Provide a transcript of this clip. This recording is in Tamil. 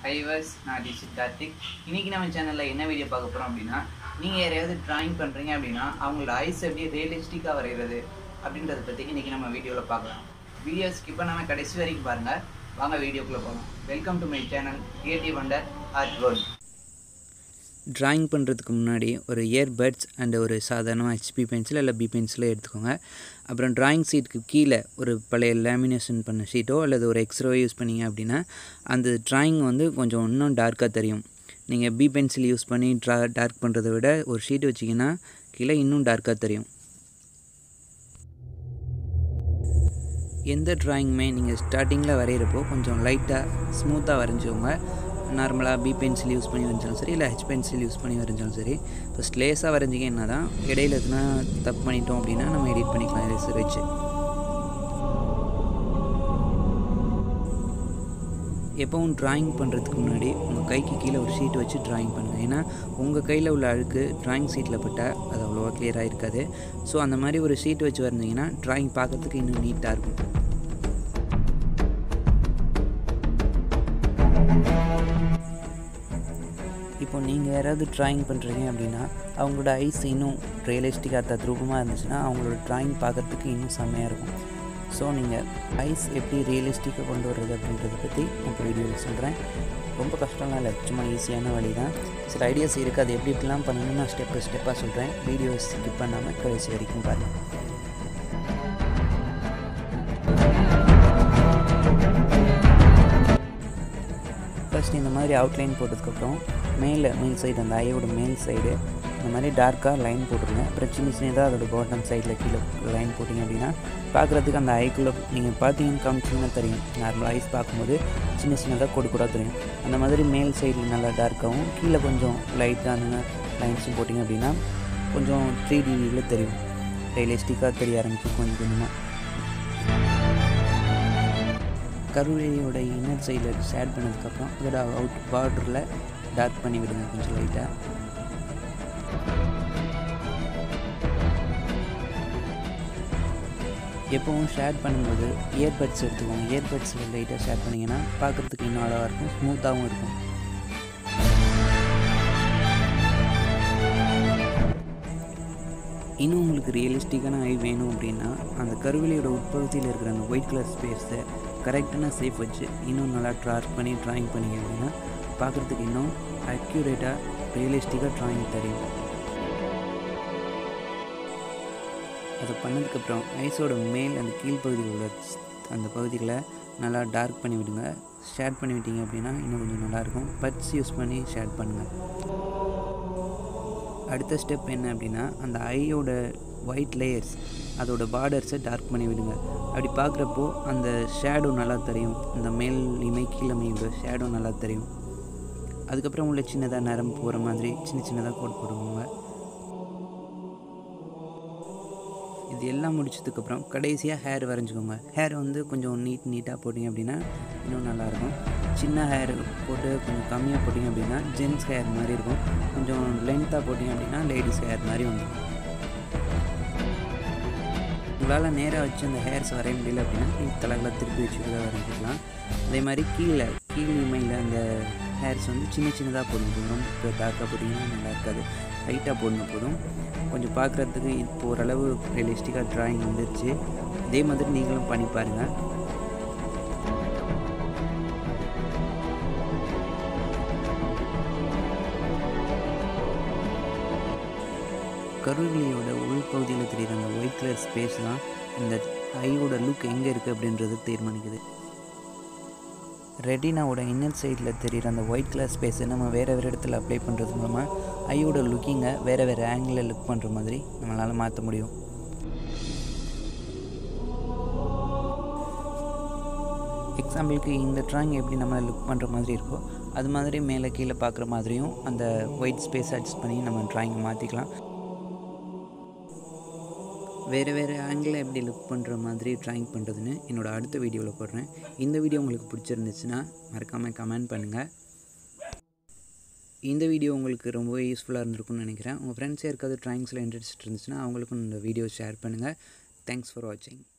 ஹைவர்ஸ் நான் டிஷித் கார்த்திக் இன்றைக்கி நம்ம சேனலில் என்ன வீடியோ பார்க்க போகிறோம் அப்படின்னா நீங்கள் யாரையாவது ட்ராயிங் பண்ணுறீங்க அப்படின்னா அவங்களோட ஐஸ் எப்படி ரியலிஸ்டிக்காக வரைகிறது அப்படின்றத பற்றி இன்றைக்கி நம்ம வீடியோவில் பார்க்கலாம் வீடியோ ஸ்கிப் பண்ணாமல் கடைசி வரைக்கும் பாருங்கள் வாங்க வீடியோக்குள்ளே போகலாம் welcome to my channel creative wonder art world drawing பண்ணுறதுக்கு முன்னாடி ஒரு இயர்பட்ஸ் அண்ட் ஒரு சாதாரணமாக ஹெச்பி பென்சில் இல்லை பி பென்சிலோ எடுத்துக்கோங்க அப்புறம் ட்ராயிங் ஷீட்டுக்கு கீழே ஒரு பழைய லேமினேஷன் பண்ண ஷீட்டோ அல்லது ஒரு எக்ஸ்ரோ யூஸ் பண்ணீங்க அப்படின்னா அந்த ட்ராயிங் வந்து கொஞ்சம் இன்னும் டார்க்காக தெரியும் நீங்கள் பி பென்சில் யூஸ் பண்ணி ட்ரா டார்க் பண்ணுறதை விட ஒரு ஷீட் வச்சிங்கன்னா கீழே இன்னும் டார்க்காக தெரியும் எந்த ட்ராயிங்குமே நீங்கள் ஸ்டார்டிங்கில் வரைகிறப்போ கொஞ்சம் லைட்டாக ஸ்மூத்தாக வரைஞ்சிக்கோங்க நார்மலாக பி பென்சில் யூஸ் பண்ணி வரைஞ்சாலும் சரி இல்லை ஹெச் பென்சில் யூஸ் பண்ணி வரைஞ்சாலும் சரி ஃபஸ்ட் லேஸாக வரைஞ்சிங்கன்னா தான் இடையில எதுனா தப்பு பண்ணிட்டோம் அப்படின்னா நம்ம எடிட் பண்ணிக்கலாம் எரேசர் வச்சு எப்பவும் ட்ராயிங் பண்ணுறதுக்கு முன்னாடி உங்கள் கைக்கு கீழே ஒரு ஷீட் வச்சு ட்ராயிங் பண்ணுங்கள் ஏன்னா உங்கள் கையில் உள்ள அழுக்கு ட்ராயிங் ஷீட்டில் பட்டால் அது அவ்வளோவா கிளியராக இருக்காது ஸோ அந்த மாதிரி ஒரு ஷீட் வச்சு வரைஞ்சிங்கன்னா ட்ராயிங் பார்க்கறதுக்கு இன்னும் நீட்டாக இருக்கும் இப்போ நீங்கள் யாராவது ட்ராயிங் பண்ணுறீங்க அப்படின்னா அவங்களோட ஐஸ் இன்னும் ரியலிஸ்டிக்காக தத்ரூபமாக இருந்துச்சுன்னா அவங்களோட ட்ராயிங் பார்க்குறதுக்கு இன்னும் செம்மையாக இருக்கும் ஸோ நீங்கள் ஐஸ் எப்படி ரியலிஸ்டிக்காக கொண்டு வர்றது அப்படின்றத பற்றி இப்போ வீடியோவில் சொல்கிறேன் ரொம்ப கஷ்டம்லாம் இல்லை சும்மா ஈஸியான வழி தான் சில ஐடியாஸ் இருக்குது அது எப்படி எப்படிலாம் பண்ணணும்னு நான் ஸ்டெப் பை ஸ்டெப்பாக சொல்கிறேன் வீடியோ ஸ்கிப் பண்ணாமல் கடைசி வரைக்கும் பாருங்கள் ஃபஸ்ட் இந்த மாதிரி அவுட்லைன் போட்டதுக்கப்புறம் மேலே மேல் சைடு அந்த ஐயோட மேல் சைடு இந்த மாதிரி டார்க்காக லைன் போட்டுருங்க அப்புறம் சின்ன சின்னதாக அதோட பாட்டம் சைடில் கீழே லைன் போட்டிங்க அப்படின்னா பார்க்குறதுக்கு அந்த ஐக்குள்ளே நீங்கள் பார்த்தீங்கன்னு காமிச்சிங்கன்னா தெரியும் நார்மல் ஐஸ் பார்க்கும்போது சின்ன சின்னதாக கொடு கூட தெரியும் அந்த மாதிரி மேல் சைடில் நல்லா டார்க்காகவும் கீழே கொஞ்சம் லைட்டான லைன்ஸும் போட்டிங்க அப்படின்னா கொஞ்சம் த்ரீ டிவியில் தெரியும் ரியலிஸ்டிக்காக தெரிய ஆரம்பிக்கும் கொஞ்சம் கொஞ்சமாக கருவேலியோட இன்னர் சைடில் ஷேட் பண்ணதுக்கப்புறம் அதோட அவுட் பார்டரில் டார்க் பண்ணி விடுங்க கொஞ்சம் லைட்டாக எப்போவும் ஷேர் பண்ணும்போது இயர்பட்ஸ் எடுத்துக்கோங்க இயர்பட்ஸில் லைட்டாக ஷேர் பண்ணிங்கன்னா பார்க்குறதுக்கு இன்னும் அழகாக இருக்கும் ஸ்மூத்தாகவும் இருக்கும் இன்னும் உங்களுக்கு ரியலிஸ்டிக்கான ஐ வேணும் அப்படின்னா அந்த கருவிலியோட உட்பகுதியில் இருக்கிற அந்த ஒயிட் கலர் ஸ்பேஸை கரெக்டான சேஃப் வச்சு இன்னும் நல்லா ட்ராக் பண்ணி ட்ராயிங் பண்ணிங்க அப்படின்னா பார்க்குறதுக்கு இன்னும் அக்யூரேட்டாக ரியலிஸ்டிக்காக ட்ராயிங் தெரியும் அதை பண்ணதுக்கப்புறம் ஐஸோட மேல் அந்த கீழ்ப்பகுதியில் உள்ள அந்த பகுதிகளை நல்லா டார்க் பண்ணி விடுங்க ஷேட் பண்ணி விட்டீங்க அப்படின்னா இன்னும் கொஞ்சம் நல்லாயிருக்கும் பட்ஸ் யூஸ் பண்ணி ஷேட் பண்ணுங்கள் அடுத்த ஸ்டெப் என்ன அப்படின்னா அந்த ஐயோட ஒயிட் லேயர்ஸ் அதோட பார்டர்ஸை டார்க் பண்ணி விடுங்க அப்படி பார்க்குறப்போ அந்த ஷேடோ நல்லா தெரியும் இந்த மேல் இமை கீழமையோட ஷேடோ நல்லா தெரியும் அதுக்கப்புறம் உள்ள சின்னதாக நரம்பு போகிற மாதிரி சின்ன சின்னதாக கோட் போடுவாங்க இது எல்லாம் முடிச்சதுக்கப்புறம் கடைசியாக ஹேர் வரைஞ்சிக்கோங்க ஹேர் வந்து கொஞ்சம் நீட் நீட்டாக போட்டிங்க அப்படின்னா இன்னும் நல்லாயிருக்கும் சின்ன ஹேர் போட்டு கொஞ்சம் கம்மியாக போட்டிங்க அப்படின்னா ஜென்ஸ் ஹேர் மாதிரி இருக்கும் கொஞ்சம் லென்த்தாக போட்டிங்க அப்படின்னா லேடிஸ் ஹேர் மாதிரி வந்துடும் உங்களால் நேராக வச்சு அந்த ஹேர்ஸ் வரைய முடியல அப்படின்னா தலைகளை திருப்பி வச்சு கூட வரைஞ்சிக்கலாம் அதே மாதிரி கீழே கீழ் இமையில் அந்த ஹேர்ஸ் வந்து சின்ன சின்னதாக போடணும் ரொம்ப டார்க்காக போட்டிங்கன்னா நல்லா இருக்காது லைட்டாக போடணும் போதும் கொஞ்சம் பார்க்குறதுக்கு இப்போ ஓரளவு ரியலிஸ்டிக்காக ட்ராயிங் வந்துருச்சு இதே மாதிரி நீங்களும் பண்ணி பாருங்கள் கருவிலியோட உள்பகுதியில் தெரியுற அந்த ஒயிட் கலர் ஸ்பேஸ் தான் இந்த ஐயோட லுக் எங்கே இருக்குது அப்படின்றது தீர்மானிக்குது ரெட்டினாவோட இன்னர் சைடில் தெரிகிற அந்த ஒயிட் கலர் ஸ்பேஸை நம்ம வேறு வேறு இடத்துல அப்ளை பண்ணுறது மூலமாக ஐயோட லுக்கிங்கை வேறு வேறு ஆங்கிளில் லுக் பண்ணுற மாதிரி நம்மளால் மாற்ற முடியும் எக்ஸாம்பிளுக்கு இந்த ட்ராயிங் எப்படி நம்ம லுக் பண்ணுற மாதிரி இருக்கோ அது மாதிரி மேலே கீழே பார்க்குற மாதிரியும் அந்த ஒயிட் ஸ்பேஸ் அட்ஜஸ்ட் பண்ணி நம்ம ட்ராயிங்கை மாற்றிக்கலாம் வேறு வேறு ஆங்கிளில் எப்படி லுக் பண்ணுற மாதிரி ட்ராயிங் பண்ணுறதுன்னு என்னோடய அடுத்த வீடியோவில் போடுறேன் இந்த வீடியோ உங்களுக்கு பிடிச்சிருந்துச்சுன்னா மறக்காமல் கமெண்ட் பண்ணுங்கள் இந்த வீடியோ உங்களுக்கு ரொம்பவே யூஸ்ஃபுல்லாக இருந்திருக்கும்னு நினைக்கிறேன் உங்கள் ஃப்ரெண்ட்ஸ் யாருக்காவது ட்ராயிங்ஸில் இன்ட்ரெஸ்ட் இருந்துச்சுன்னா அவங்களுக்கும் இந்த வீடியோ ஷேர் பண்ணுங்கள் தேங்க்ஸ் ஃபார் வாட்சிங்